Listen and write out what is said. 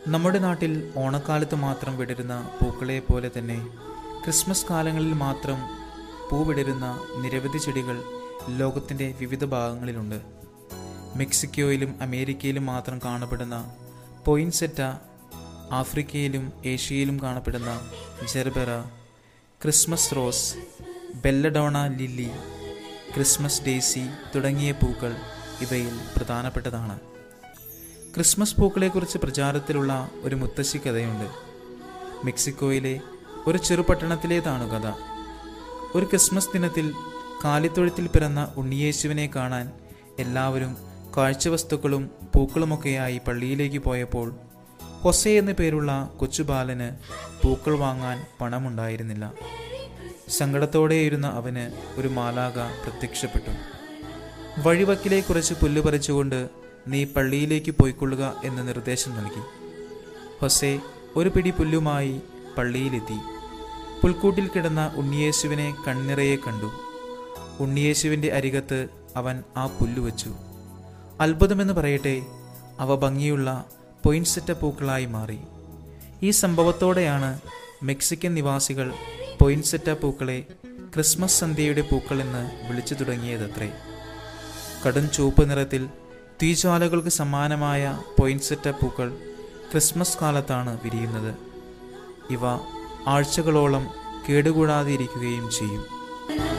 നമ്മുടെ നാട്ടിൽ ഓണക്കാലത്ത് മാത്രം വിടരുന്ന പൂക്കളെ പോലെ തന്നെ ക്രിസ്മസ് കാലങ്ങളിൽ മാത്രം പൂ വിടരുന്ന നിരവധി ചെടികൾ ലോകത്തിൻ്റെ വിവിധ ഭാഗങ്ങളിലുണ്ട് മെക്സിക്കോയിലും അമേരിക്കയിലും മാത്രം കാണപ്പെടുന്ന പൊയിൻസെറ്റ ആഫ്രിക്കയിലും ഏഷ്യയിലും കാണപ്പെടുന്ന gerbera Christmas rose belladonna lily Christmas daisy തുടങ്ങിയ പൂക്കൾ ഇവയിൽ പ്രധാനപ്പെട്ടതാണ് ക്രിസ്മസ് പൂക്കളെക്കുറിച്ച് പ്രചാരത്തിലുള്ള ഒരു മുത്തശ്ശി കഥയുണ്ട് മെക്സിക്കോയിലെ ഒരു ചെറുപട്ടണത്തിലേതാണ് കഥ ഒരു ക്രിസ്മസ് ദിനത്തിൽ കാലിത്തൊഴുത്തിൽ പിറന്ന ഉണ്ണിയേശുവിനെ കാണാൻ എല്ലാവരും കാഴ്ചവസ്തുക്കളും പൂക്കളുമൊക്കെയായി പള്ളിയിലേക്ക് പോയപ്പോൾ ഹൊസെ എന്നു പേരുള്ള കൊച്ചുബാലന് പൂക്കൾ വാങ്ങാൻ പണമുണ്ടായിരുന്നില്ല സങ്കടത്തോടെയിരുന്ന അവന് ഒരു മാലാക പ്രത്യക്ഷപ്പെട്ടു വഴിവക്കിലെ കുറച്ച് പുല്ല് പറിച്ചുകൊണ്ട് നീ പള്ളിയിലേക്ക് പോയിക്കൊള്ളുക എന്ന് നിർദ്ദേശം നൽകി ഹൊസെ ഒരു പിടി പുല്ലുമായി പള്ളിയിലെത്തി പുൽക്കൂട്ടിൽ കിടന്ന ഉണ്ണിയേശുവിനെ കണ്ണിറയെ കണ്ടു ഉണ്ണിയേശുവിൻ്റെ അരികത്ത് അവൻ ആ പുല്ലു വച്ചു അത്ഭുതമെന്ന് പറയട്ടെ അവ ഭംഗിയുള്ള പൊയിൻസെറ്റ പൂക്കളായി മാറി ഈ സംഭവത്തോടെയാണ് മെക്സിക്കൻ നിവാസികൾ പൊയിൻസെറ്റ പൂക്കളെ ക്രിസ്മസ് സന്ധ്യയുടെ പൂക്കളെന്ന് വിളിച്ചു തുടങ്ങിയതത്രേ കടും ചുവപ്പ് നിറത്തിൽ തീജ്വാലകൾക്ക് സമാനമായ പൊയിൻസെറ്റ പൂക്കൾ ക്രിസ്മസ് കാലത്താണ് വിരിയുന്നത് ഇവ ആഴ്ചകളോളം കേടുകൂടാതെ ഇരിക്കുകയും ചെയ്യും